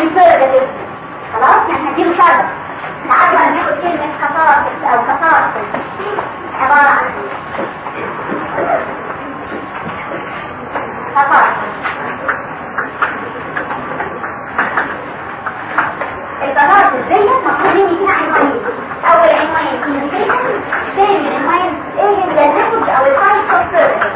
انترجاتيف خلاص يعني هديله شرط تعالوا بقى ناخد كلمة كفارس او كفارس عبارة عن كفارس الكفارس ديت مطلوب مني فيها عنوانين اول عنوان كوميونيكيشن ثاني عنوان ايه الميثود او التايب اوف سيرفيس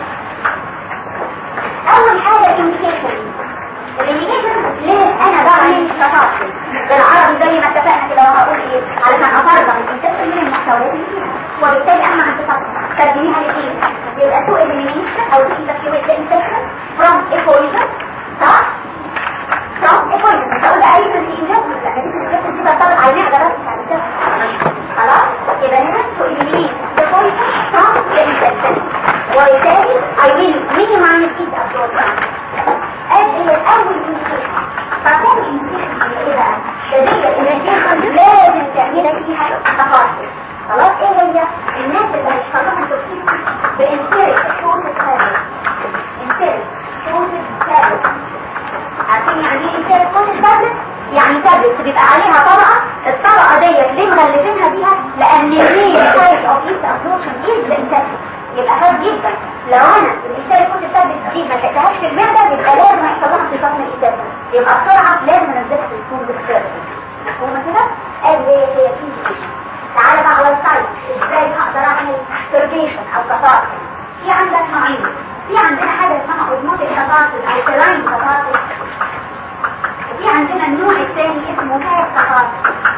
اول حاجة كوميونيكيشن الكوميونيكيشن ليه انا بعمل تفاصيل بالعربي زي ما اتفقنا كده وهقول ايه علشان افرغ الكونسيبت من المحتويات اللي فيها وبالتالي انا عندي تفاصيل ترجميها لايه يبقى سوء الكوميونيكيشن او سوء الكوميونيكيشن from equation صح from equation مش هقول اي تنسيق لكن الكونسيبت دي بطلع عليها دراسة خلاص يبقى هنا سوء الكوميونيكيشن equation from equation وبالتالي I will minimize it absorption ادي الاول كوميونيكيشن فكون الكوميونيكيشن ايه بقى شديدة الكوميونيكيشن لازم تعملي فيها تفاصيل خلاص ايه هي الناس اللي هيشتغلوا التوكسيد بانترك شروط الثابت انترك شروط الثابت عارفين يعني ايه انترك شروط الثابت يعني ثابت بيبقى عليها طبقة الطبقة ديت ليه مغلفينها بيها لان المين سايز اوف ايست ابزوربشن از انترك يبقى فاد جدا لو انا الاشتراك كنت ثابت دي ما لقيتهاش في المعده يبقى لازم يحصل لها انتقام من الاساسه يبقى بسرعه لازم انزلها في الفون بالسيرفس مفهومه كده ادي هي هي كيميكيشن تعالى بقى على السايت ازاي هقدر اعمل سيرفيشن او كفاءه في عندك نوعين في عندنا حاجه اسمها اوزموتيك كفاءه او سيراين كفاءه وفي عندنا النوع الثاني اسمه كاف كفاءه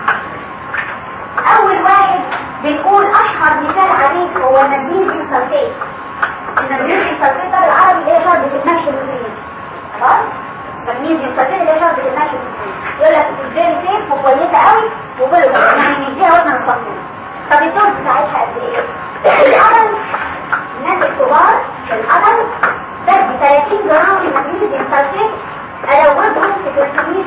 اول واحد بنقول اشهر مثال عليه هو المغنيسيوم سلفيت المغنيسيوم سلفيت ده بالعربي اللي هي شربة المشي المسلمين خلاص مغنيسيوم سلفيت اللي هي شربة المشي المسلمين يقول لك فيري سيف وكويسة قوي وبلغة يعني نديها وزن التصميم طب الدوز بتاعتها قد ايه؟ الأدل الناس الكبار الأدل بدي 30 جرام المغنيسيوم سلفيت أزودهم في 350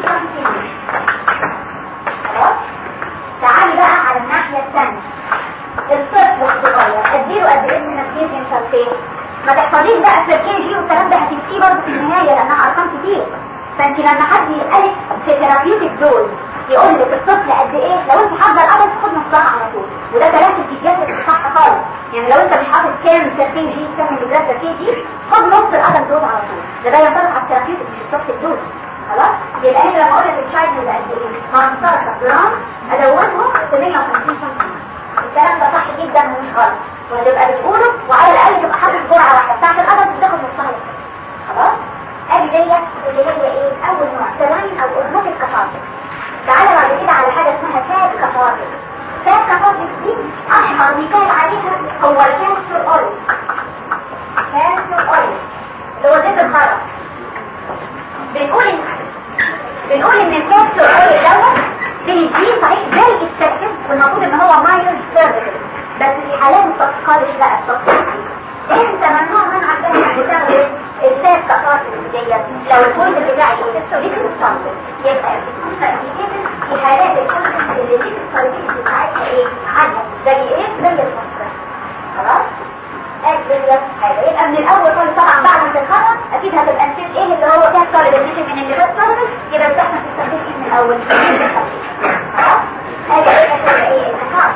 خلاص تعالي بقى على الناحية الثانية الطفل الصغير اديله قد ايه من المغنيسيوم سلفيت ما تحفظيش بقى في الكي جي والكلام ده هتنسيه برضه في النهاية لانها ارقام كتير فانت لما حد يسألك في ثيرابيوتيك دوز يقول لك الطفل قد ايه لو انت حافظه العدد خد نصها على طول وده كلام في الكيجات اللي صح خالص يعني لو انت مش حافظ كام كي جي كام مليجرام كي جي خد نص العدد دوز على طول ده ده ينطبق على الثيرابيوتيك مش الطفل الدوز خلاص يبقى انا لما اقول لك الشايلد قد ايه 15 جرام ازودهم في 150 سم الكلام ده صح جدا ومش غلط وهتبقى بتقوله وعلى الاقل تبقى حاطط جرعه واحده بتاعت القدم بتاخد نصها لك خلاص ادي ديت اللي هي ايه اول نوع سيراين او اورمات الكفاصل تعالى بعد كده على حاجه اسمها فات كفاصل فات كفاصل دي اشهر مثال عليها هو الكانسر اويل كانسر اويل اللي هو زيت الخرق بنقول ان بنقول ان الكانسر اويل دوت بنديه صحيح زي التركيز والمفروض ان هو مايل سيرفيس بس في حالات التوكسيكولوجي لا التوكسيكولوجي انت ممنوع من عندك بتاخد الفات كفاصل ديت لو البوينت بتاعي ايه السوليد الصلب يبقى في حالات الكانسر اللي دي السوليد بتاعتها ايه عاليه زي ايه زي الفوسفور خلاص ادي حاجه يبقى من الاول خالص طبعا بعد ما تتخرج اكيد هتبقى نسيت ايه اللي هو كان طالب النشن من اللي بس طالب يبقى بس احنا تستخدم ايه من الاول خلاص ادي ايه هتبقى ايه الخاص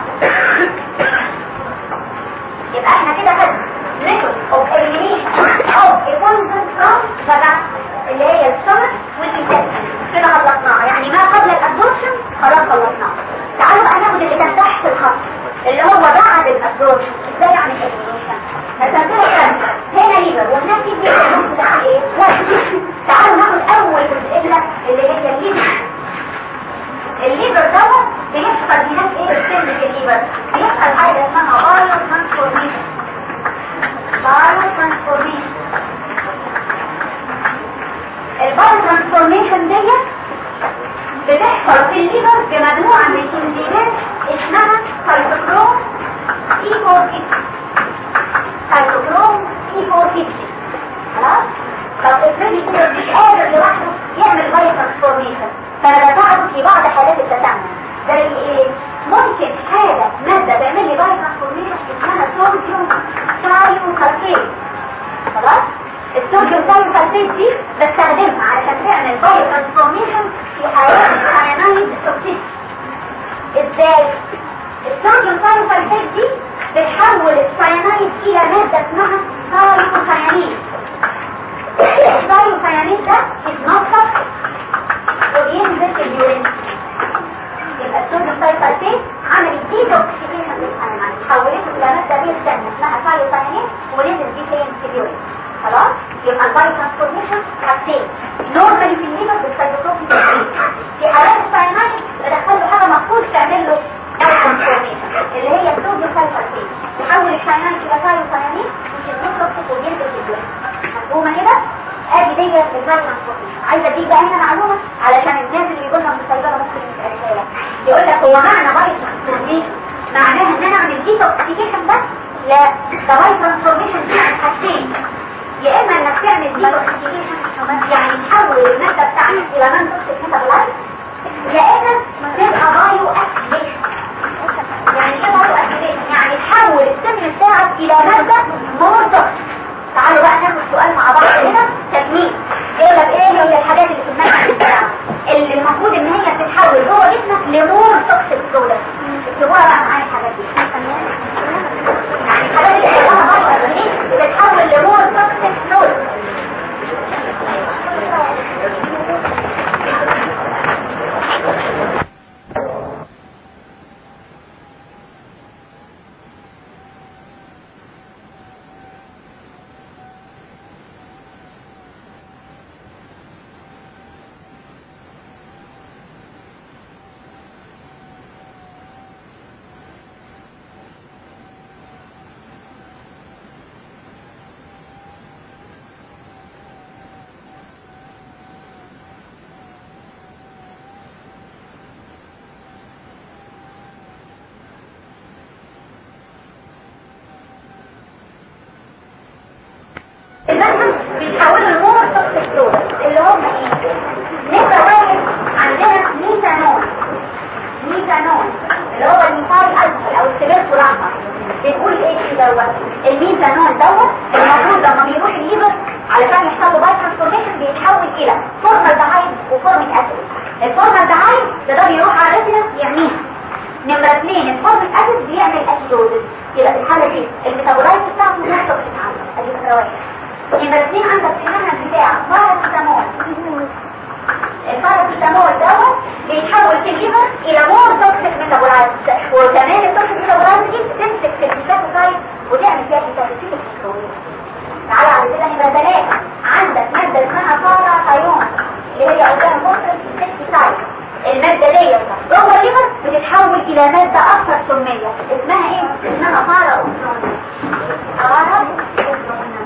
يبقى احنا كده خدنا method of elimination of a poison from the gut اللي هي السمك والإنسان كده خلصناها يعني ما قبل الابزوربشن خلاص خلصناها تعالوا بقى ناخد اللي كان تحت الخط اللي هو بعد الابزوربشن ازاي اعمل elimination هتنزلوا كام هنا ليبر وهناك في النص بتاع ايه لا تعالوا ناخد اول جزء اللي هي الليبر الليبر دوت بيحصل هناك ايه بسن الليبر بيحصل حاجه اسمها بايو ترانسفورميشن بايو ترانسفورميشن البايو ترانسفورميشن ديت بتحصل في الليبر بمجموعه من الانزيمات اسمها سيتوكروم اي 4 سيتوكروم اي 4 خلاص طب افرضي كده مش قادر لوحده يعمل بايو ترانسفورميشن فانا بساعده في بعض حالات التسمم زي ايه ممكن حاجه ماده تعمل لي بايو ترانسفورميشن اسمها صوديوم ثايوسلفيت خلاص الصوديوم ثايوسلفيت دي بستخدمها علشان تعمل بايو ترانسفورميشن في حالات الساينايد توكسيس ازاي الصوديوم ثايوسلفيت دي بتحول الساينايد الى ماده اسمها ثايوسيانين الثايوسيانين ده اتنفخ وبينزل في اليورين يبقى الصوديوم ثايوسلفيت عملت ديتوكسيفيشن للساينايد حولته الى ماده بير ثانيه اسمها ثايوسيانين ونزل دي فين في اليورين خلاص يبقى الباي ترانسفورميشن حاجتين نورمالي في الليفر بالسايتوتوكسيك في حالات الساينايد بدخل له حاجه مفروض تعمل له ترانسفورميشن اللي هي الصوديوم ثايوسلفيت تحول الساينايد الى ثايوسيانين مش الديتوكسيك وينزل في اليورين مفهومه كده ادي دي الباي ترانسفورميشن عايزه اديك بقى هنا معلومه علشان الناس اللي يقولنا من الصيدله ممكن يسالها لك يقول لك هو معنى باي ترانسفورميشن معناها ان انا اعمل ديتوكسيكيشن بس لا ده باي ترانسفورميشن دي حاجتين يا اما انك تعمل ديتوكسيكيشن يعني تحول الماده بتاعتك الى نون توكسيك ميتابولايت يا اما تبقى بايو اكتيفيشن يعني ايه بايو اكتيفيشن يعني تحول السم بتاعك الى ماده مور توكسيك تعالوا بقى ناخد سؤال مع بعض هنا تكميل ايه لك ايه هي الحاجات اللي في المنهج بتاعك اللي المفروض ان هي بتتحول جوه جسمك لمور توكسيك برودكت اكتبوها بقى معايا الحاجات دي يعني الحاجات اللي بتتحول برضه بتتحول لمور توكسيك برودكت المنهج بيتحولوا لمور توكسيك برودكت اللي هم ايه؟ نبقى واحد عندنا ميثانول ميثانول اللي هو الميثايل الكحول او السبيرتو الاحمر بنقول ايه في دوت الميثانول دوت المفروض لما بيروح الليفر علشان يحصل له باي ترانسفورميشن بيتحول الى فورمالدهايد وفورميك اسيد الفورمالدهايد ده ده بيروح على الريتنا يعميها نمرة اثنين الفورميك اسيد بيعمل اسيدوزس يبقى في الحالة دي الميتابولايت بتاعته مش توكسيك عنده ادي فكرة واحدة يبقى الاثنين عندك في المنهج بتاعك باراسيتامول الباراسيتامول دوت بيتحول في الليفر الى مور توكسيك ميتابولايت وكمان التوكسيك ميتابولايت دي بتمسك في الهيباتوسايت وتعمل فيها هيباتوسيتك تعالى على كده نبقى ثلاثة عندك مادة اسمها باراسايون اللي هي قدام مصر سايت المادة دي جوه الليفر بتتحول الى مادة اكثر سمية اسمها ايه؟ اسمها بارا اوزون بارا اوزون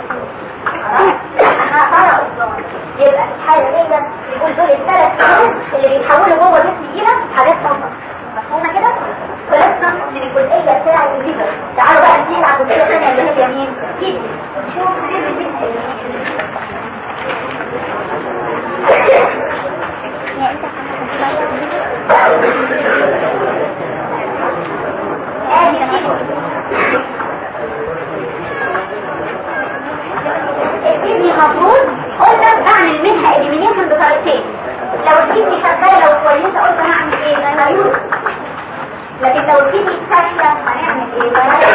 بارا اوزون يبقى في الحالة دي يقول دول الثلاث حاجات اللي بيتحولوا جوه الجسم دينا حاجات فوق مفهومة كده؟ خلصنا من الجزئية بتاعة الليفر تعالوا بقى ننتقل على الجزئية الثانية اللي هي مين؟ كيدني نشوف كيدني الكدني مفروض قلنا بعمل منها اليمينيشن بطريقتين لو الكدني شغاله وكويسه قلت هعمل ايه غيروس لكن لو الكدني فاشله هنعمل ايه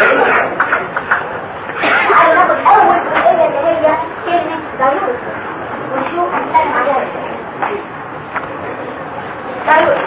تعالوا ناخد اول جزئيه اللي هي كلمه غيروس ونشوف هنتكلم عليها ازاي غيروس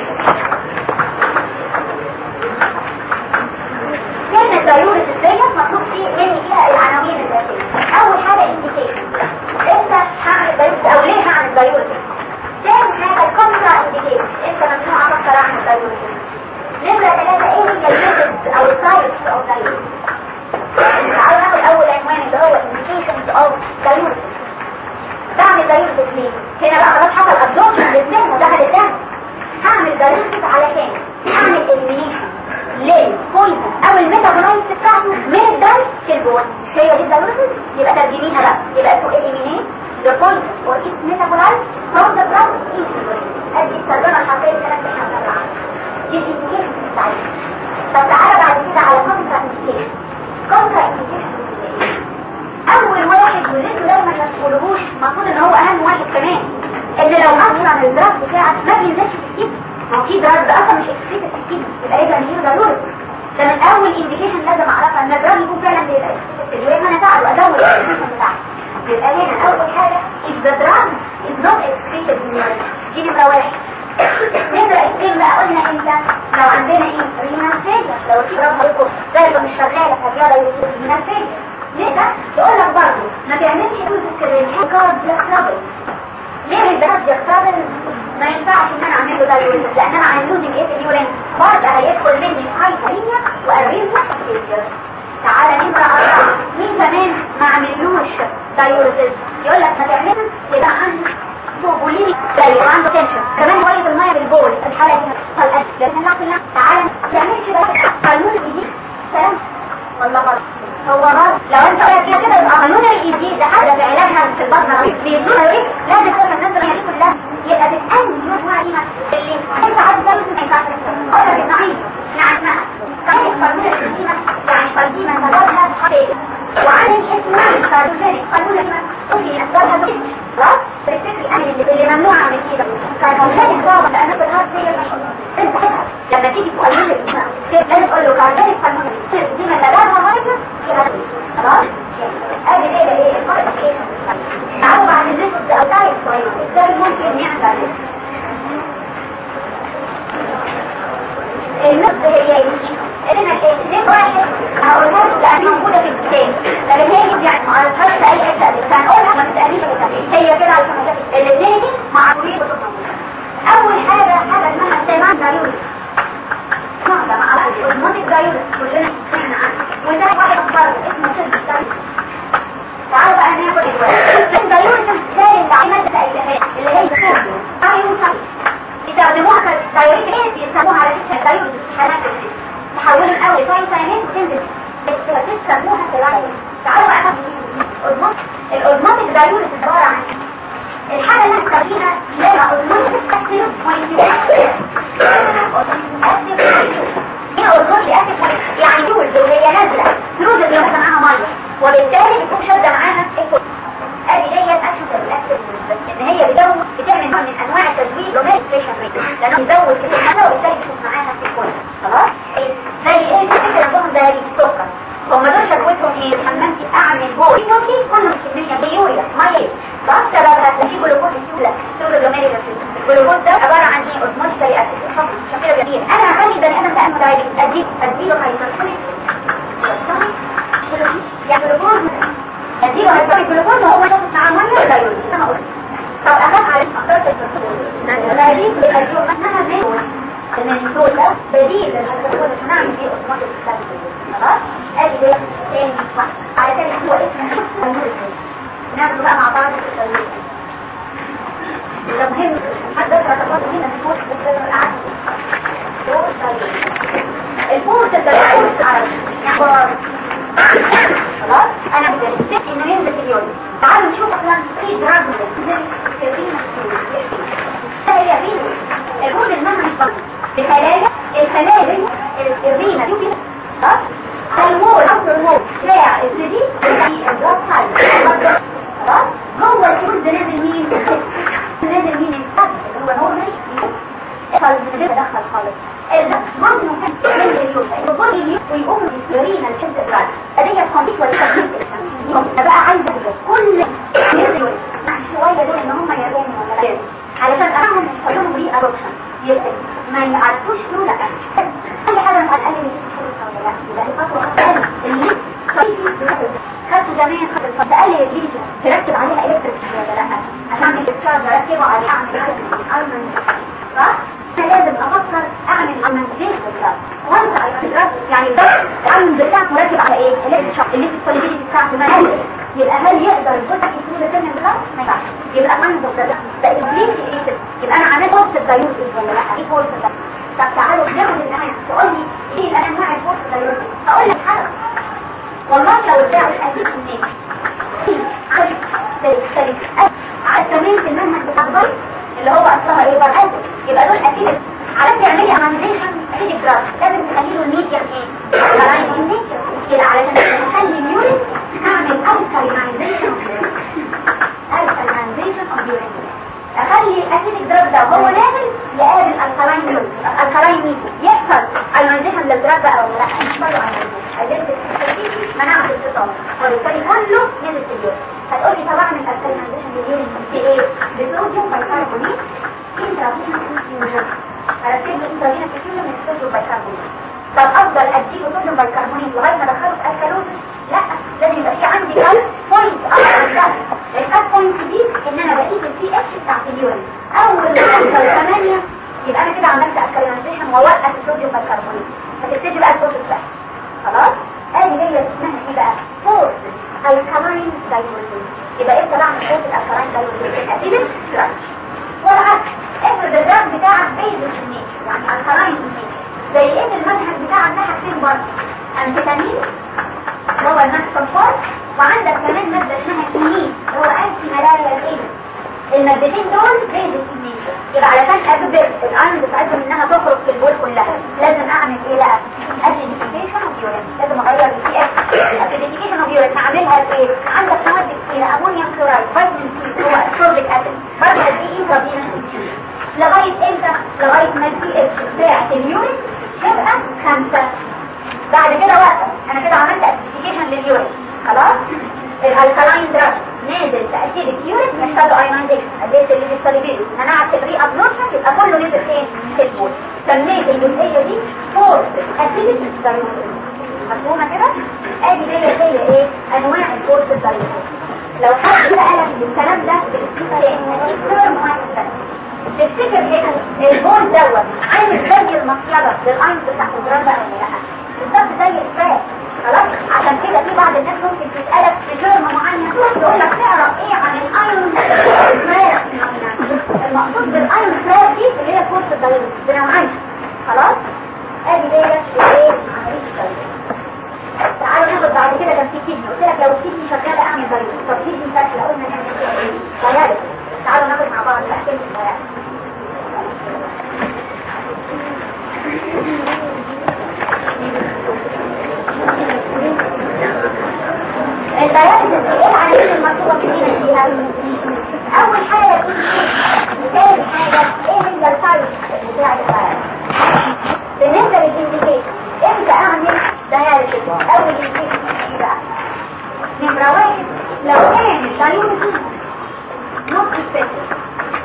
كلمة دايورس ازاي مطلوب فيه مني فيها العناوين الذاتية اول حاجة انديكيشن انت هعمل دايورس او ليه هعمل دايورس ثاني حاجة كونترا انديكيشن انت ممنوع افكر اعمل دايورس نمرة ثلاثة ايه هي الميثودز او التايبس اوف دايورس تعالوا ناخد اول عنوان اللي هو انديكيشنز اوف دايورس بعمل دايورس ليه؟ هنا بقى خلاص حصل ابزوربشن للذهن ودخل الدم هعمل دايورس علشان اعمل اليمينيشن للبويزن او الميتابولايت بتاعته من الدم في البول هي دي الدايوريسيس يبقى ترجمينها بقى يبقى تو eliminate the poison or its metabolite from the blood into the brain ادي الترجمه الحرفيه للكلام اللي احنا بنقرا عنه دي الانديكيشن بتاعتها طب تعالى بعد كده على كونترا انديكيشن كونترا انديكيشن اول واحد ولازم دايما يبقى اصلا مش اكسكريت في الكيدني يبقى ايه يعني ضروري ده من اول انديكيشن لازم اعرفها ان الدراج يكون فعلا بيبقى اكسكريت ويبقى انا فعل وادور الاكسكريشن بتاعها يبقى هنا اول حاجه if the drug is not excreted in urine دي نمره واحد نمرة اثنين بقى قلنا امتى لو عندنا ايه رينال فيلر لو في رب هيكون ضربة مش شغالة فالرياضة يوصل رينال فيلر نقدر تقول لك برضه ما تعملش حدود السرين كارد ترابل ليه البنات يختار ما ينفعش ان انا اعمل له ده يوزن لان انا عن لوزنج ايه في اليورين برضه هيدخل مني هايبرينيا واريزما فيلر تعالى نمرة أربعة مين كمان ما عملوش دايوريزم يقول لك ما تعملش يبقى عنده بوليمي دايور عنده تنشن كمان ميه الميه بالبول الحالة دي فالأسف لكن الله كلها تعالى ما تعملش بقى قانون الجديد سلام والله غلط هو غلط لو انت قلت كده كده يبقى قانون الجديد ده حاجة بعلاجها في البطنة بيدوها ايه لازم تفهم الناس اللي كلها يبقى بتقلل نوع واحد اللي انت عايز تعمل ما ينفعش اقول لك نعيد نعم صحيح قانون الجديد يعني قديما سببها خطير وعلى اسمه كاردوجينيك قانون الجديد اسبابها كده خلاص تفتكري انا اللي, اللي ممنوعه من كده كاردوجينيك بابا لان في الهارت هي انت لما تيجي تقول لي لازم تقول له كاردوجينيك قانون دي ما سببها هايبر خلاص ادي ايه ايه الموديفيكيشن تعالوا بعد الريسك او تايب شويه ازاي ممكن نعمل النقطة هي ايه؟ انا ليه واحد هقولها لان موجودة في الكتاب لكن هي يعني ما قريتهاش في اي حتة كان اقولها ما تسألنيش هي كده عشان الاثنين معروفين اول حاجة حاجة اسمها سيمان دايوري نقطة مع الاسمونيك دايوري كلنا سمعنا عنها وده واحد اخبار اسمه سيد دايوري تعالوا بقى ناخد الوقت دايوري ده اللي عملت الايام اللي هي دايوري يستخدموها كدايوريك ايه يسموها على فكره دايوريك حالات تحولوا الاول طيب ثانيين وتنزل بتسموها سلايد تعالوا بقى ناخد الاوزماتيك دايوريك عباره عن الحاله اللي انت فيها هي اوزماتيك اكتيف هي اوزماتيك اكتيف يعني جوز وهي نازله جوز اللي واخده معاها ميه وبالتالي بتكون شاده معاها الكل ادي ديت اكشن الاكتيف ان هي بتزود بتعمل نوع من انواع التزويد لوميل ستيشن ريت لانه بيزود في الميه وبالتالي بتشوف معاها في الكل خلاص زي ايه فكره عندهم زي السكر هم دول شكوتهم ايه حمامتي اعمل بول يوتي كله كميه بيوريا ميه صح سببها تلاقي جلوكوز سيولا سيولا لوميل الجلوكوز ده عباره عن ايه اوزموتيكالي اكتيف شكله جميل انا هخلي البني ادم ده انه دايركت اديه اديله هيدروكسونيك يعني جلوكوز اديله هيدروكسونيك جلوكوز وهو ياخد معاه ميه دايركت انا قلت طب اخاف على مقدرة الفلسفة لا دي بأجيب انها زيون ان الدول ده بديل للهدفون عشان نعمل ايه اوتوماتيك خلاص ادي ده تاني على تاني هو اسمه ناخده بقى مع بعض في التدريب ده مهم حد يقرا تفاصيل هنا في الفوز العدد الفوز الفوز على يعني خلاص انا بدي انه ينزل في اليوم تعالوا نشوف اصلا في دراج هي فين الجود المهم مش بطل الخلايا الخلايا دي الرينا شوفي خلاص المول او المول بتاع السدي الدراج خلاص هو الجود نازل مين نازل مين هو نورمال فالمدير دخل خالص ممكن كان ينزل اليوم البودي ويقوم يورينا الشد الدراج هذه الخطيط والتكليف بقى عايزه كل ينزلوا شويه دول ان هم يرموا ولا لا علشان اعمل حلهم ري اروبشن ما يعرفوش له لا اي حاجه من اقل من ولا لا يبقى الخطوه اللي خدت زمان خدت الفضل قال لي يجي تركب عليها الكتريك ولا لا عشان اعمل التشارج اركبه عليه اعمل صح انا لازم افكر اعمل المنزل وانت يعني ده العلم بتاعك مركب على ايه اللي في السوليديتي بتاعته ما هل يبقى هل يقدر يخش في سهوله ثانيه بالغلط ما ينفعش يبقى عنده ده ده ابليس ايه يبقى انا عملت فورس الدايوز ولا لا ايه فورس ده طب تعالوا ناخد النهايه تقول لي ايه الانواع الفورس الدايوز هقول لك حاجه والله لو رجعوا الحديث منين على تمرين المنهج بتاع الضرب اللي هو اصلها ايه برعاته يبقى دول اكيد على تعملي امانيزيشن اكيد جراف لازم تخلي له الميديا ايه كده علشان تخلي اليورين تعمل الكالينايزيشن الكالينايزيشن اوف اليورين اخلي اسيد الدراج ده وهو نازل يقابل الكلاين دول الكلاين ميتو يحصل ايونيزيشن للدراج بقى ولا لا يحصل ايونيزيشن مناعه الفصام وبالتالي كله نزل في اليوم هتقول لي طبعا الايونيزيشن لليورين في ايه بصوديوم بايكربونات انترافينال انفيوجن هركب له انترافينال انفيوجن من الصوديوم بايكربونات طب افضل اديله صوديوم بايكربونات لغايه ما ادخله في الكالوزيس لا لازم يبقى في عندي كام بوينت اقدر ده الكاب بوينت دي ان انا بقيس البي اتش بتاعت اليورين اول ما اوصل 8 يبقى انا كده عملت الكالينيزيشن واوقف الصوديوم بايكربونات فتبتدي بقى البروسيس بقى خلاص ادي هي اسمها ايه بقى فورس الكالاين دايوريز يبقى ايه طبعا فورس الكالاين دايوريز اسيد ستراكشر والعكس افرض الدرج بتاعك بيزك النيتشر يعني الكالاين النيتشر زي ايه المنهج بتاعك ده حاجتين برضه امفيتامين هو الماكسون فورس وعندك كمان مادة اسمها كينين هو انتي ملاريا الايه المادتين دول بيزك النيتشر يبقى علشان اجبر الايرون بتاعتهم انها تخرج في البول كلها لازم اعمل ايه بقى اسيديفيكيشن اوف يورين لازم اغير البي اتش اسيديفيكيشن اوف يورين هعملها بايه عندك مواد كتير امونيوم كلورايد فيتامين سي هو اسكوربيك اسيد برضه دي انترافينوس لغايه امتى لغايه ما البي اتش بتاعت اليورين تبقى خمسة بعد كده وقف انا كده عملت اسيديفيكيشن لليورين خلاص الالكالاين دراج نازل تأثير اليورين يحصل له ايونايزيشن اديت اللي في الصليبين مناعة الري ابلوشن يبقى كله نزل فين في البول سميت الجزئية دي فورس اسيديتي دايوريز مفهومة كده ادي دي زي ايه انواع الفورس الدايوريز لو حد كده قالك الكلام ده لان في ترم واحد بس تفتكر ايه البول دوت عامل زي المصيدة للاينز بتاعت الدراجة ولا لا بالظبط زي الفات خلاص عشان كده في بعض الناس ممكن تسألك في ترم معين تقول لك تعرف ايه عن الايون فلاش المقصود بالايون فلاش دي اللي هي فورس الدايركت بنوعين خلاص ادي دي ايه عمليه الدايركت تعالوا ناخد بعد كده كان في كيدني قلت لك لو الكيدني شغاله اعمل دايركت طب كيدني فاشله قلنا نعمل ايه دايركت تعالوا ناخد مع بعض بقى كلمه دايركت البيان ايه العمليه المطلوبه مننا فيها اول حاجه ثاني حاجه ايه هي الفايل بتاع البيان بالنسبه للانديكيشن امتى اعمل داياليسيس اول انديكيشن ايه بقى نمره واحد لو كان الداياليسيس نص السيستم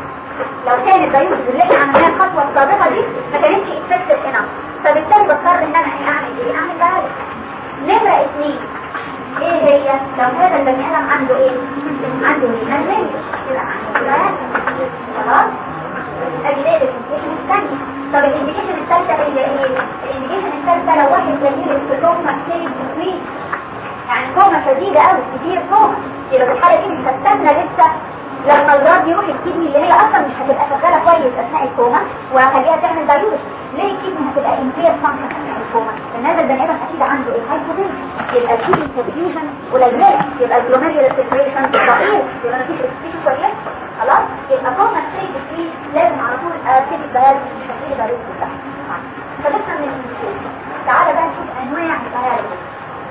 لو كان الداياليسيس اللي احنا عملناها الخطوه السابقه دي ما كانتش افكتيف هنا فبالتالي بضطر ان انا اعمل ايه اعمل داياليسيس نمره اثنين ايه هي لو هذا البني ادم عنده ايه عنده ايه يبقى عنده خلاص ادي ده الانديكيشن الثاني طب الانديكيشن الثالثه هي ايه الانديكيشن الثالثه لو واحد زميله في كوما ستيج 3 يعني كوما شديده قوي كتير كوما يبقى في الحاله دي مش هستنى لسه لما الجراد يروح الكدني اللي هي اصلا مش هتبقى شغاله كويس اثناء الكوما وهخليها تعمل دايوريس ليه الكدني هتبقى انفير فانكشن اثناء الكوما لان هذا البني ادم اكيد عنده ايه هايبوتنشن يبقى الكدني سبفيوجن قليله يبقى الجلوميريولار سيركيوليشن ضعيف يبقى مفيش اكسجين كويس خلاص يبقى كوما ستيج 3 لازم على طول ابتدي الدايوريس مش هبتدي دايوريس بتاعها فنفهم من الانسولين تعالى بقى نشوف انواع الدايوريس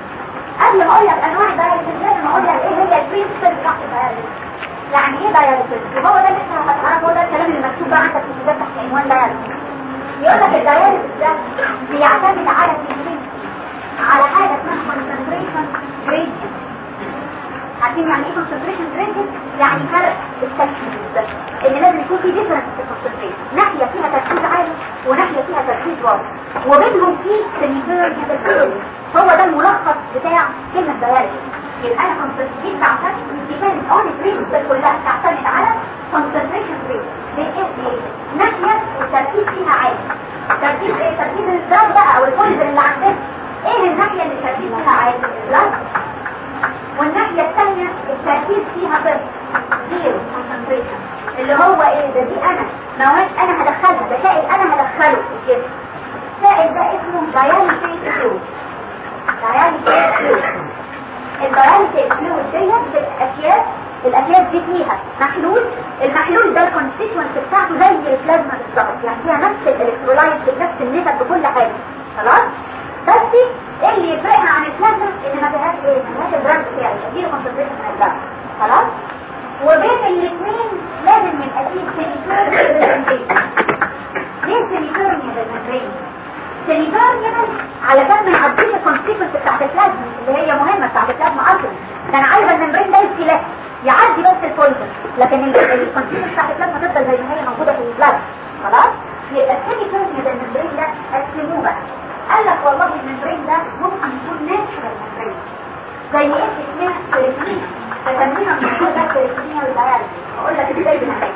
قبل ما اقول لك انواع الدايوريس لازم اقول لك ايه هي البرنسبل بتاعت الدايوريس يعني ايه داياليسيس وهو ده اللي احنا هنعرفه هو ده الكلام اللي مكتوب بقى عندك في الكتاب تحت عنوان داياليسيس يقول لك الداياليسيس ده بيعتمد على اثنين على حاجه اسمها concentration gradient عارفين يعني ايه concentration gradient يعني فرق التركيز ان لازم يكون في difference في concentration ناحيه فيها تركيز عالي وناحيه فيها تركيز واطي وبينهم في preferred هو ده الملخص بتاع كلمه داياليسيس يبقى انا concentration بعتمد depends on the principle كلها تعتمد على concentration rate بايه ناحية التركيز فيها عالي تركيز ايه تركيز الزرار بقى او الفولدر اللي عندنا ايه الناحية اللي التركيز فيها عالي الزرار والناحية الثانية التركيز فيها صفر زيرو concentration اللي هو ايه ده دي انا مواد انا هدخلها ده سائل انا هدخله في الجسم سائل ده اسمه dialysis fluid dialysis fluid البيانيتي فلويد ديت بالاكياس الاكياس دي فيها محلول المحلول ده الكونستيتوينت بتاعته زي البلازما بالظبط يعني فيها نفس الالكترولايت بنفس النسب بكل حاجه خلاص بس ايه اللي يفرقها عن البلازما ان ما فيهاش ايه ما فيهاش الدراج بتاعي اديله كونسنتريشن من الدم خلاص وبين الاثنين لازم يبقى فيه علشان ما نعديش الكونسيكونس بتاعت البلازما اللي هي مهمه بتاعت البلازما اصلا ده انا عايزه الممبرين ده يسيلك يعدي بس البويزن لكن الكونسيكونس بتاعت البلازما تفضل زي ما هي موجوده في البلازما خلاص يبقى الثاني كلمه ده الممبرين ده قسموه بقى قال لك والله الممبرين ده ممكن يكون ناتشورال ممبرين زي ايه اسمها كريتين فسميها الموضوع ده كريتينيا والبيالوجي اقول لك ازاي بنعمل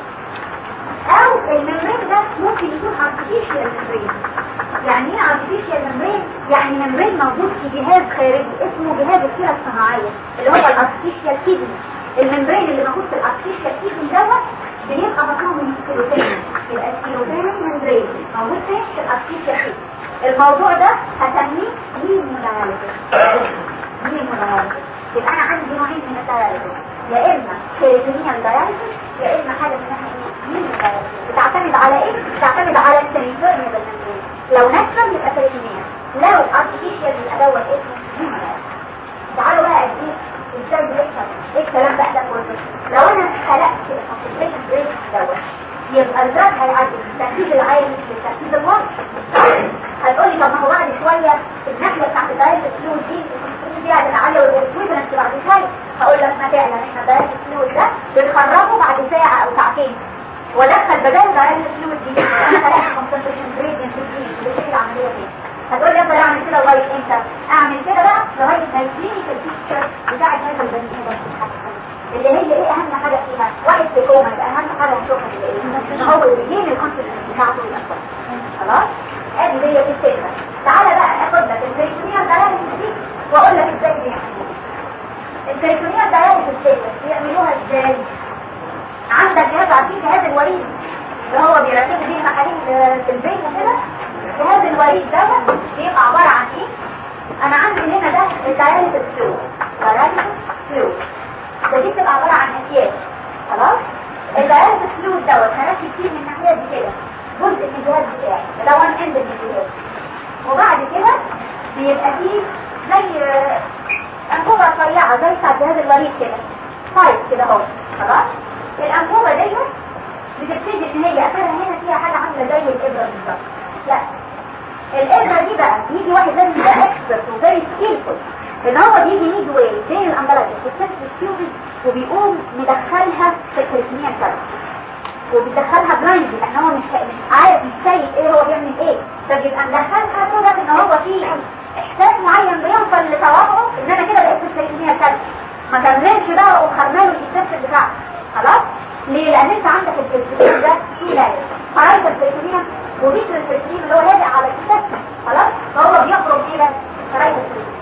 او الممبرين ده ممكن يكون ارتفيشال ممبرين يعني ايه ارتفيشال ممبرين يعني ممبرين موجود في جهاز خارجي اسمه جهاز الكلى الصناعيه اللي هو الارتفيشال كيدني الممبرين اللي موجود في الارتفيشال كيدني دوت بيبقى مصنوع من السيروتين يبقى السيروتين ممبرين موجود فين في الارتفيشال كيدني الموضوع ده هسميه هيموداياليسيس هيموداياليسيس يبقى انا عندي نوعين من الداياليسيس يا اما كيريتينيال داياليسيس يا اما حاجه اسمها هيموداياليسيس بتعتمد على ايه بتعتمد على السيروتين بالممبرين لو ناتشرال يبقى كيريتينيال لو ارتفيشال يبقى دوت اسمه هيموداياليسيس تعالوا بقى اديك ازاي بيحصل ايه الكلام ده ده كله لو انا خلقت الكونسنتريشن ريت دوت يبقى الدرج هيعدي من التركيز العالي للتركيز الواطي هتقولي طب ما هو بعد شويه الناحيه بتاعت الدايركت فلويد دي دي على العاليه والاكويفالنس بعد شويه هقول لك ما فعلا احنا الدايركت فلويد ده بنخرجه بعد ساعه او ساعتين وادخل بدل الدايركت فلويد دي انا خلقت الكونسنتريشن ريت اللي في العمليه دي هتقول لي افضل اعمل كده لغايه امتى اعمل كده بقى لغايه ما يجيني في الفيتشر بتاعت هذا البني ادم اللي هي ايه اهم حاجه فيها واحد في كوما يبقى اهم حاجه هنشوفها اللي ايه ان هو اللي بيجيب الكونسبت بتاعته الاكبر خلاص ادي هي دي الفكره تعالى بقى اخد لك الكريتونيا داياليسيس دي واقول لك ازاي بيعملوها الكريتونيا داياليسيس دي بيعملوها ازاي عندك جهاز عارفين جهاز الوريد اللي هو بيركبوا فيه محاليل في البيت وكده جهاز الوريد دوت بيبقى عباره عن ايه انا عندي هنا ده الداياليسيس فلو داياليسيس فلو ده دي بتبقى عبارة عن أكياس خلاص الداياليسيس فلويد دوت هركب فيه من الناحية دي كده جزء من الجهاز بتاعي ده وان اند من الجهاز وبعد كده بيبقى فيه زي أنبوبة رفيعة زي بتاع جهاز الوريد كده طيب كده اهو خلاص الأنبوبة ديت بتبتدي ان هي اخرها هنا فيها حاجة عاملة زي الإبرة بالظبط لا الإبرة دي بقى يجي واحد لازم يبقى اكسبرت وفيري سكيلفول ان هو بيجي ميد واي بين الامبلاجس والسيرفس ستيوبز وبيقوم مدخلها في الكريتينيا كارت وبيدخلها بلايند لان هو مش مش عارف مش شايف ايه هو بيعمل ايه فبيبقى مدخلها كده ان هو في احساس معين بيوصل لتوقعه ان انا كده بقيت في الكريتينيا كارت ما كملش بقى وخرنا له الاستاذ بتاعه خلاص ليه لان انت عندك الكريتينيا ده في لاير فرايت الكريتينيا وبيتر الكريتينيا اللي هو هادئ على الاستاذ خلاص فهو بيخرج ايه بس فرايت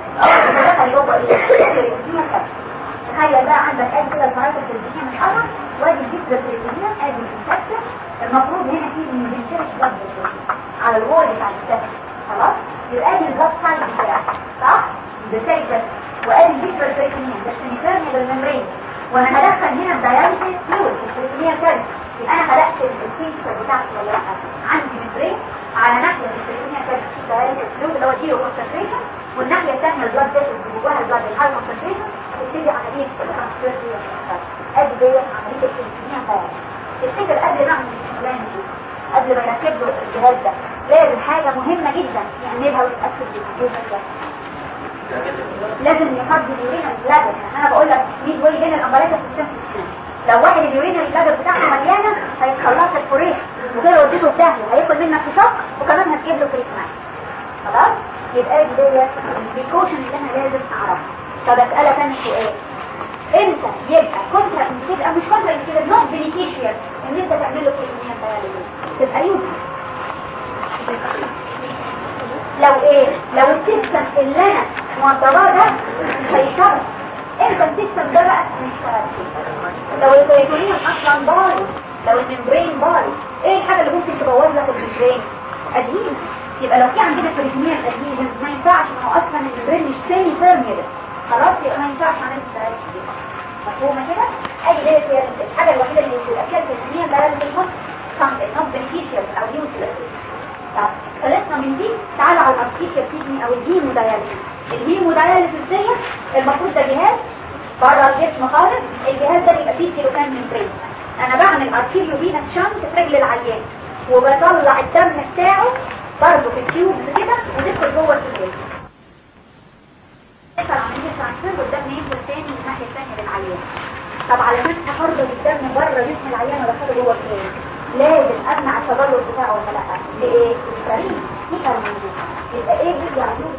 الكريتينيا تخيل بقى عندك ادي كده الفراغ الكريتينيا متحرك وادي الجسر الكريتينيا ادي الانفكشن المفروض هنا في من بنشرش بلد على الوول بتاع الجسر خلاص يبقى ادي البلد سايد بتاعك صح بسيكل وادي الجسر الكريتينيا ده سيميترني بالممبرين وانا هدخل هنا الدياليسيس فلويد الكريتينيا كارت يبقى انا خلقت الفينشر بتاعتي ولا لا عندي ممبرين على ناحيه الكريتينيا كارت الدياليسيس فلويد اللي هو زيرو كونسنتريشن والناحيه الثانيه البلد فيسل جواها البلد الهاي كونسنتريشن تبتدي عمليه الترانسفير دي ادي دي عمليه الكريتينيا كارت تفتكر قبل ما اعمل الشغلانه دي قبل ما يركب له الجهاز ده لازم حاجه مهمه جدا يعملها ويتاكد بالجهاز ده لازم يفضي اليورينا البلادر يعني انا بقول لك 100 واي بين الامبلاجه في السيستم لو واحد اليورينا البلادر بتاعته مليانه هيتخلص الفوريش وكده وديته في داهيه هياكل منك في شق وكمان هتجيب له تريتمنت خلاص يبقى دي ديت البريكوشن اللي انا لازم اعرفها طب اسالك ثاني سؤال انت يبقى كونترا تبقى مش كونترا كده نوت بينيفيشيال ان انت تعمل له تريتمنت تبقى يوز لو ايه لو السيستم اللي انا موضباه ده مش هيشتغل امتى السيستم ده بقى مش هيشتغل لو البريتونيوم اصلا بايظ لو الممبرين بايظ ايه الحاجه اللي ممكن تبوظ لك الممبرين قديم يبقى لو في عندنا بريتونيوم قديم ما ينفعش ما هو اصلا الممبرين مش تاني فيرم كده خلاص يبقى ما ينفعش نعمل التراكم دي مفهومه كده ادي ديت هي الحاجه الوحيده اللي بتبقى فيها البريتونيوم ده لازم تكون something not beneficial او useless طب خلصنا من دي تعالى على الارتيشيال كيدني او الهيمو داياليسيس الهيمو داياليسيس دي المفروض ده جهاز بره الجسم خالص الجهاز ده بيبقى فيه كيلوكان ممبرين انا بعمل ارتيريو فينا شنط في رجل العيان وبطلع الدم بتاعه برضه في التيوب كده وندخل جوه السجاد يحصل عمليه ترانسفير والدم ينزل تاني من الناحيه الثانيه للعيان طب علشان اخرج الدم بره جسم العيان وادخله جوه الكيس لازم امنع التجلط بتاعه ولا لا لايه؟ الفريق في موجود يبقى ايه بيجي على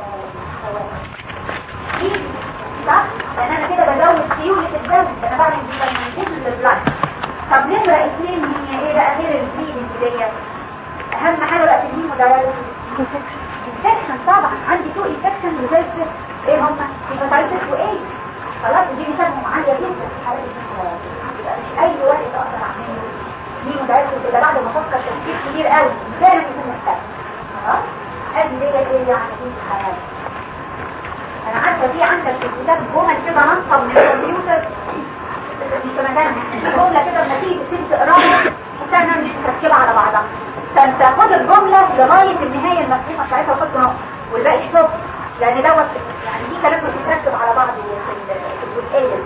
صح؟ لان انا كده بزود سيولة الدم انا بعمل ديفرمنتيشن للبلاد طب نمرة اثنين هي ايه بقى غير البليدنج ديت اهم حاجة بقى تنين وداياليسيس انفكشن طبعا عندي تو انفكشن وزي ايه هما هيباتايتس وايه خلاص دي نسبهم عالية جدا في حالة يبقى مش اي واحد اقدر اعمله دي مداياليسيس الا بعد ما افكر تفكير كبير قوي فعلا يكون محتاج خلاص ادي ديت ايه يعني دي الحياة انا عارفه في عندك في الكتاب جمل كده ننصب من الكمبيوتر مش في مكانها جمله كده لما تيجي تبتدي تقراها تحسها انها مش متركبه على بعضها فانت خد الجمله لغايه النهايه المفتوحه بتاعتها وحط نقط والباقي شطب لان دوت يعني دي كلام مش متركب على بعض في الجزئيه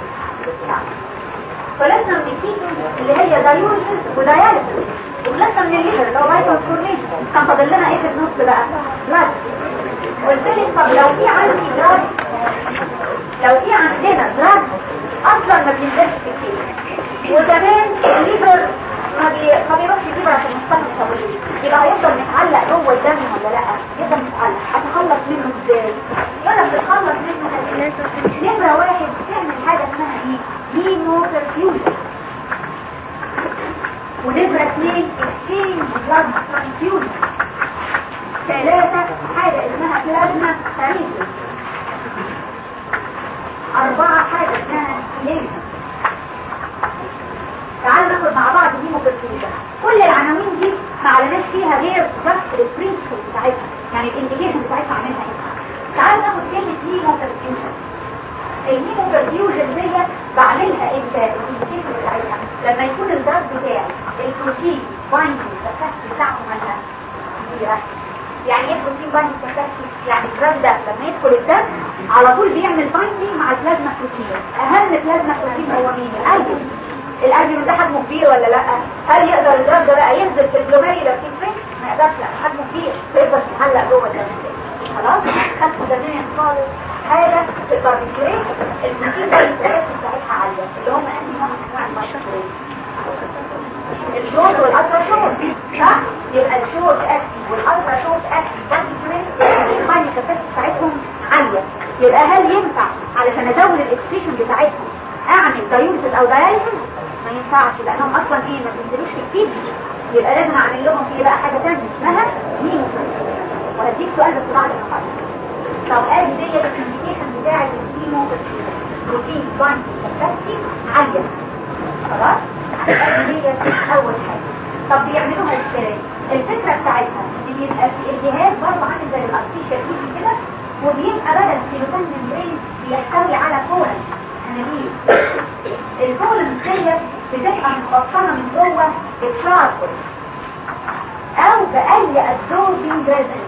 فلسنا من الكيتون اللي هي دايوريسيس وداياليسيس ولسنا من الليفر اللي هو مايكروسكورنيشن كان فاضل لنا ايه في النص بقى بلاد قلت لي طب لو في عندي دراج لو في عندنا دراج اصلا ما بينزلش في الكيس وكمان الليفر ما بي- ما بيروحش الليفر عشان يصطنع التوليد يبقى هيفضل متعلق جوه الدم ولا لا يفضل متعلق اتخلص منه ازاي يقول لك تتخلص منه ازاي نمره واحد تعمل حاجه اسمها ايه هيمو perfusion ونمره اثنين اكسشينج بلاد ترانسفيوجن ثلاثة حاجة اسمها بلازما فريزة أربعة حاجة اسمها ليزر تعالوا ناخد مع بعض دي مكتبة كل العناوين دي ما علناش فيها غير بس البرنسبل بتاعتها يعني الانديكيشن بتاعتها عاملها ايه تعالوا ناخد كلمة هيمو برفيوجن الهيمو برفيوجن دي بعملها امتى الانديكيشن بتاعتها لما يكون الدرج بتاعي البروتين بايندنج الكفاس بتاعه مالها كبيرة يعني ايه بروتين بايندنج كفاس يعني الدرج ده لما يدخل الدم على طول بيعمل بايندنج مع البلازما بروتين اهم بلازما بروتين هو مين الالبوم الالبوم ده حجمه كبير ولا لا هل يقدر الدرج ده بقى ينزل في الجلوميري لو في فريش ما يقدرش لا حجمه كبير فيقدر يتعلق جوه الدم خلاص خدت دمين خالص حاجة تقدر تجري البروتين ده الثلاث بتاعتها عالية اللي هم انهي نوع من انواع المايكروبروتين الشورت والالترا شورت صح يبقى الشورت اكتف والالترا شورت اكتف بارتيكولين الماينة كاباسيتي بتاعتهم عالية يبقى هل ينفع علشان ازود الاكسبريشن بتاعتهم اعمل دايوريسيس او داياليسيس ما ينفعش لانهم اصلا ايه ما بينزلوش في الكيد يبقى لازم اعمل لهم فيه بقى حاجة تانية اسمها ميمو وهديك سؤال بس بعد ما اخلص طب ادي دي الانديكيشن بتاعت الكيمو بروتين بايند كاباسيتي عالية خلاص دي اول حاجة طب بيعملوها ازاي الفكرة بتاعتها ان بيبقى في الجهاز برضه عامل زي الارتيشيال كيس كده وبيبقى بدل السيلوتان ممبرين بيحتوي على كولن انابيب الكولن ديت بتبقى متقطعه من جوه بتشاركل او باي ادزوربين جازل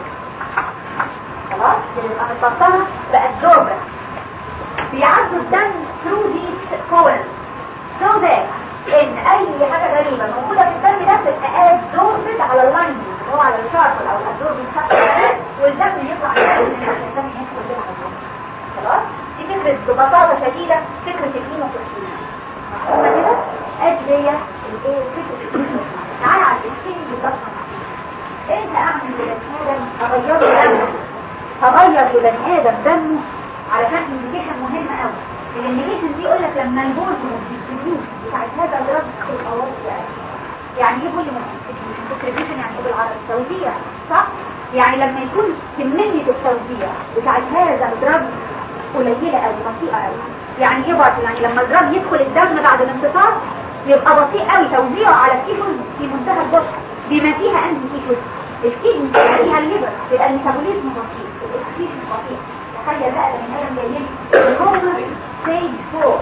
خلاص بتبقى متقطعه بادزوربر بيعدوا الدم through these colons so that ان اي حاجة غريبة موجودة في الدم ده تبقى ادزوربت على اللاين اللي هو على الشاركل او الادزوربين شاركل والدم يطلع من الدم يدخل كده على الدم خلاص دي فكرة ببساطة شديدة فكرة الكيموثيرابي مفهومة كده ادي دي الايه فكرة الكيموثيرابي تعالى على الاسكين بالظبط انت اعمل لبني ادم اغير له دمه هغير لبني ادم دمه علشان انديكيشن مهمة قوي الانديكيشن دي يقول لك لما البول والديستريبيوشن بتاعت هذا الدرج تبقى واطية يعني ايه بول والديستريبيوشن يعني ايه بالعربي توزيع صح يعني لما يكون كمية التوزيع بتاعت هذا الدرج قليلة قوي بطيئة قوي يعني ايه بطيء يعني لما الدرج يدخل الدم بعد الانتصار يبقى بطيء قوي توزيعه على التيشوز في منتهى البطء بما فيها انهي تيشوز الكيدني بما فيها الليفر يبقى الميتابوليزم بطيء الاكسجين بطيء تخيل بقى لما انا جايين الهرمون ستيج 4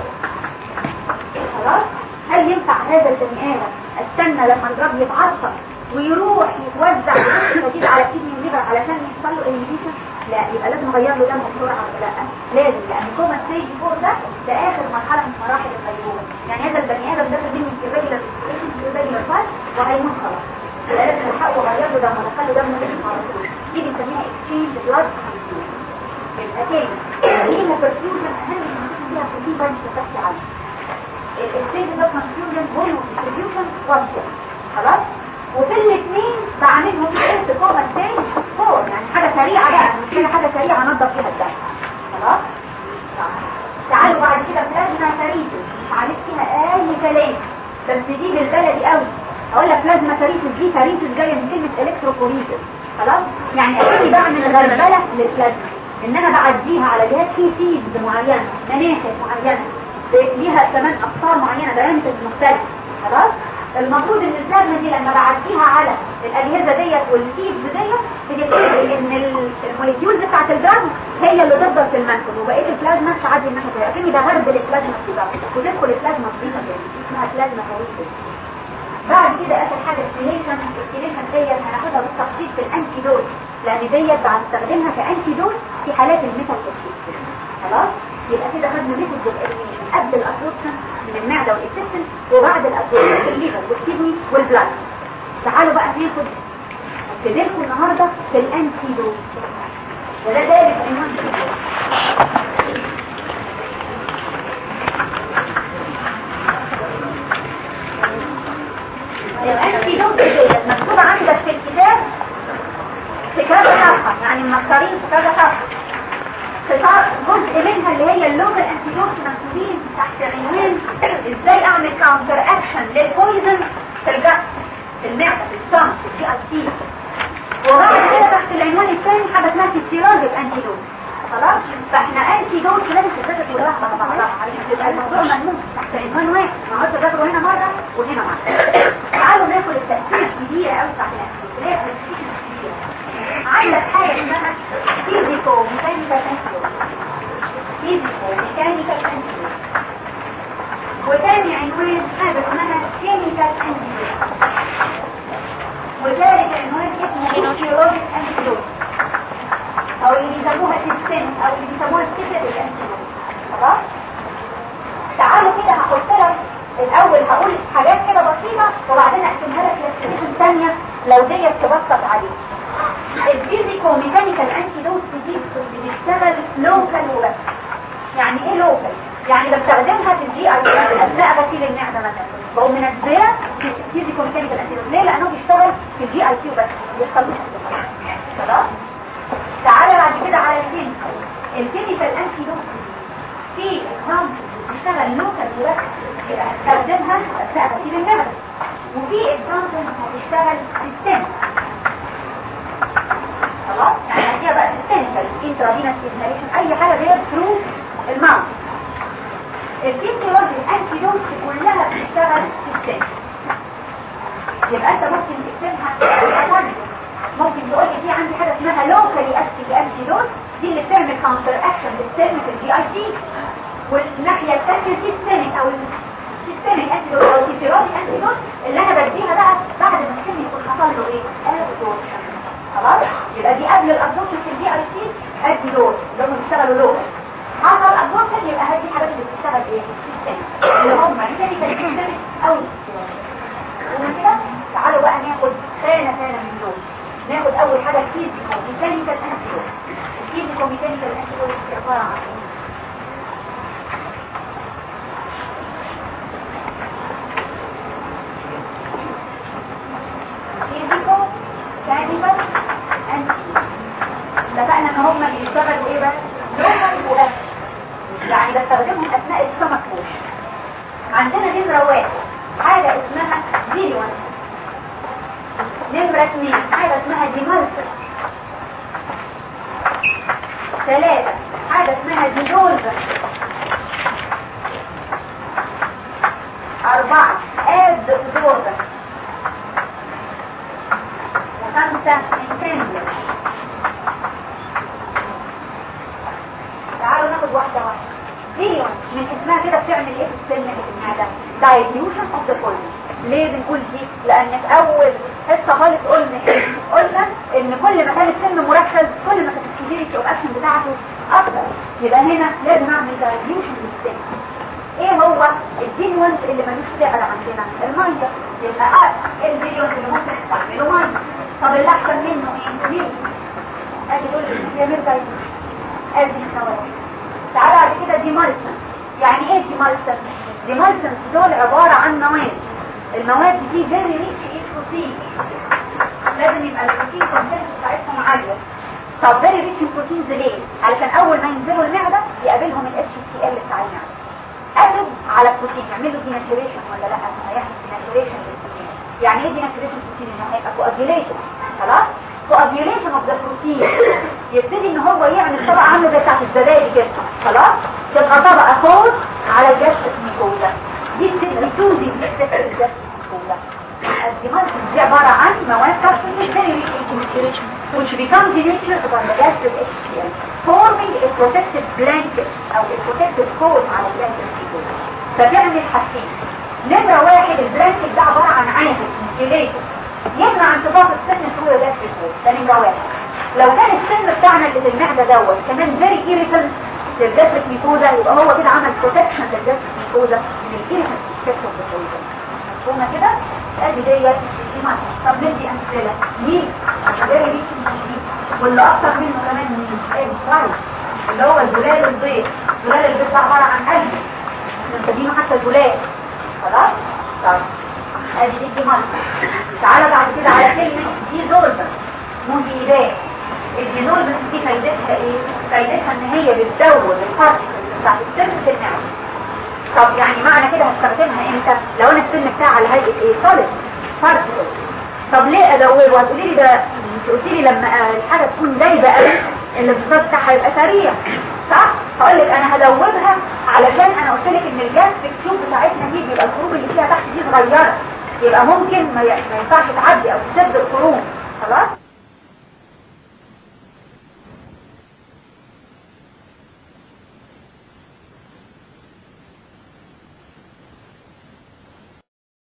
خلاص هل ينفع هذا البني ادم استنى لما الدرج يتعصب ويروح يتوزع شديد على الكدني والليفر علشان يحصل له انهيبيشن لا يبقى لازم اغير له دمه بسرعه ولا لا لازم لان كوما ستيج 4 ده ده اخر مرحله من مراحل الغيبوبه يعني هذا البني ادم ده منه irregular irregular فايت وهيموت خلاص لازم الحق وغير له دم دخله دم مش على طول دي بنسميها اكسشينج بلاد يبقى تاني الهيمو برفيوجن اهم من فيها بروتين باين تفتح عنه الاكسشينج بلاد برفيوجن هرمون ديستريبيوشن وانشر خلاص وفي الاثنين بعملهم ايه في كوما تاني فور يعني حاجه سريعه بقى مش كده حاجه سريعه انضف فيها الدم خلاص تعالوا بعد كده بلازما فريسس مش عارف فيها اي كلام بس دي بالبلدي قوي اقول لك بلازما فريسس دي فريسس جايه من كلمه الكتروفوريسس خلاص يعني اكيد بعمل غربله للبلازما ان انا بعديها على جهاز فيه سيدز معينه مناسك معينه ليها كمان اقطار معينه برامتز مختلفه خلاص المفروض ان البلازما دي لما بعديها على الاجهزه ديت والسيدز ديت بتبتدي ان الموليكيولز بتاعت البلازما هي اللي تفضل في المنفذ وبقيه البلازما تعدي الناحيه الثانيه اكني بغرب البلازما في البلازما وتدخل البلازما في تاني اسمها بلازما فريسس بعد كده اخر حاجه السيليشن السيليشن ديت هناخدها بالتخصيص في الانتيدوت لان ديت بستخدمها كانتيدوت في حالات الميتال خلاص يبقى كده خدنا ميثود الاليميشن قبل الابسوربشن من المعده والانتستين وبعد الابسوربشن في الليفر والكدني والبلاد تعالوا بقى ناخد ابتديلكم النهارده في الانتيدوت وده ذلك عنوان الانتيدوت ديت مكتوب عندك في الكتاب في كذا صفحه يعني مكتوبين في كذا صفحه جزء منها اللي هي اللوكال انتيدوت مكتوبين تحت عنوان ازاي اعمل كاونتر اكشن للبويزن في الجسم في المعده في السمك في الجي اي سي وبعد كده تحت العنوان الثاني حاجه اسمها فيسيولوجيك انتيدوت خلاص فاحنا انتيدوت لازم تتذكر كلها مع بعضها علشان تبقى الموضوع ملموس تحت عنوان واحد ما هو تذاكره هنا مره وهنا مره تعالوا ناخد التاثير الكبيره قوي بتاعت الانتيدوت عندك حاجة اسمها فيزيكو ميكانيكال انتيدوت فيزيكو ميكانيكال انتيدوت وتاني عنوان حاجة اسمها كيميكال انتيدوت وثالث عنوان اسمه فيزيولوجيك انتيدوت او اللي بيسموها سيستم او اللي بيسموها سيستم انتيدوت خلاص تعالوا كده هحط لك الاول هقول حاجات كده بسيطة وبعدين اقسمها لك كلاسيفيكيشن ثانية لو ديت تبسط عليك الفيزيكو ميكانيكال انتيدوت دي بتشتغل لوكال وبس يعني ايه لوكال يعني بستخدمها في الجي اي اثناء غسيل المعده مثلا بقوم منزله فيزيكو ميكانيكال انتيدوت ليه لانه بيشتغل في الجي اي سي وبس بيحصل له خلاص تعالى بعد كده على الكيميكال الكيميكال انتيدوت في اكزامبل بتشتغل لوكال وبس استخدمها اثناء غسيل المعده وفي اكزامبل هتشتغل سيستم خلاص يعني هديها بقى السنتر انترافينس انهاليشن اي حاجه دي ثرو الماوث الفيزيولوجي الانتيدوت كلها بتشتغل في السن يبقى انت ممكن تكتبها ممكن تقول لي في عندي حاجه اسمها لوكالي اكتيف انتيدوت دي اللي بتعمل كاونتر اكشن للسيرم في الجي اي سي والناحيه الثانيه سيستميك او سيستميك انتيدوت او فيزيولوجي انتيدوت اللي انا بديها بقى بعد ما السن يكون حصل له ايه؟ ابسوربشن خلاص يبقى دي قبل الابزوربشن في الدي اي سي ادي دور اللي هم بيشتغلوا لور حصل ابزوربشن يبقى هذه حاجات اللي بتشتغل ايه اللي هم ميكانيكال سيستم او ومن كده تعالوا بقى ناخد خانه خانه من دول ناخد اول حاجه فيزيكو ميكانيكال انتيدوت الفيزيكو ميكانيكال انتيدوت عباره عن ايه فيزيكو كانيبال اتفقنا ان هم اللي بيشتغلوا ايه بس لوكال وبس يعني بستخدمهم اثناء السمك بوش عندنا نمرة واحد حاجة اسمها ديليون نمرة اثنين حاجة اسمها ديمالسر ثلاثة حاجة اسمها ديدولفر أربعة اد دورفر وخمسة انتنجل تعالوا ناخد واحدة واحدة ديليون من اسمها كده بتعمل ايه في السن في المعدة dilution of the poison ليه بنقول دي لان في اول حصة خالص قلنا ايه قلنا ان كل ما كان السن مركز كل ما كانت السيفيريتي اوف اكشن بتاعته اكتر يبقى هنا لازم اعمل dilution للسن ايه هو الديليونز اللي ملوش سعر عندنا الميه يبقى اه الديليونز اللي ممكن نستعمله طب اللي احسن منه ايه مين ادي دول يا مرجع ادي النواه تعالى بعد كده دي مالسن يعني ايه دي مالسن دي مالسن دول عبارة عن مواد المواد دي فيري ريتش ايه بروتين لازم يبقى البروتين كونتنت بتاعتهم عالية طب فيري ريتش بروتينز ليه علشان اول ما ينزلوا المعدة يقابلهم الاتش سي ال بتاع المعدة قلب على البروتين يعمل له ديناتوريشن ولا لا هيحصل ديناتوريشن للبروتين يعني ايه ديناتوريشن بروتين انه هيبقى كواجيوليشن خلاص كواجيوليشن اوف ذا بروتين يبتدي ان هو يعمل طبقه عامله زي بتاعت الزبادي كده خلاص تبقى طبقه فوق على الجسد الميكوزا دي بتدي توزي بتكتسب الجسد الميكوزا الدماغ دي عبارة عن مواد كارسينوجينيك which becomes denatured upon the gastric HCl forming a protective blanket او a protective coat على الجسد الميكوزا فتعمل حاجتين نمرة واحد البلانكت ده عبارة عن عازل انسيليتور يمنع انتفاض السن طول الجسد ده نمرة واحد لو كان السن بتاعنا اللي في المعدة دوت كمان فيري ايريتنت للجسد ميكوزا يبقى هو كده عمل بروتكشن للجسد ميكوزا من الايريتنت سيكتور بالبويزن مفهومة كده؟ ادي ديت دي معنى طب ندي امثلة مين؟ فيري ريتش واللي اكتر منه كمان مين؟ ايه الفايل اللي هو الزلال البيض زلال البيض ده عبارة عن قلب نستخدمه حتى زلال خلاص؟ طيب ادي دي ديمارك تعالى بعد كده على كلمة دي زولفر مهيبات الديزولفر دي فايدتها ايه؟ فايدتها ان هي بتزود البارتكلز بتاعت السن في المعدة طب يعني معنى كده هستخدمها امتى؟ لو انا السن بتاعي على هيئة ايه؟ سوليد بارتكلز طب ليه ادوبه؟ هتقولي لي ده انت قلت لي لما الحاجة تكون دايبة قوي الانبساط بتاعها يبقى سريع صح؟ هقول لك انا هدوبها علشان انا قلت لك ان الجاز في التيوب بتاعتنا دي بيبقى الخروج اللي فيها تحت دي صغيره يبقى ممكن ما ي- ما ينفعش تعدي او تسد الخروج خلاص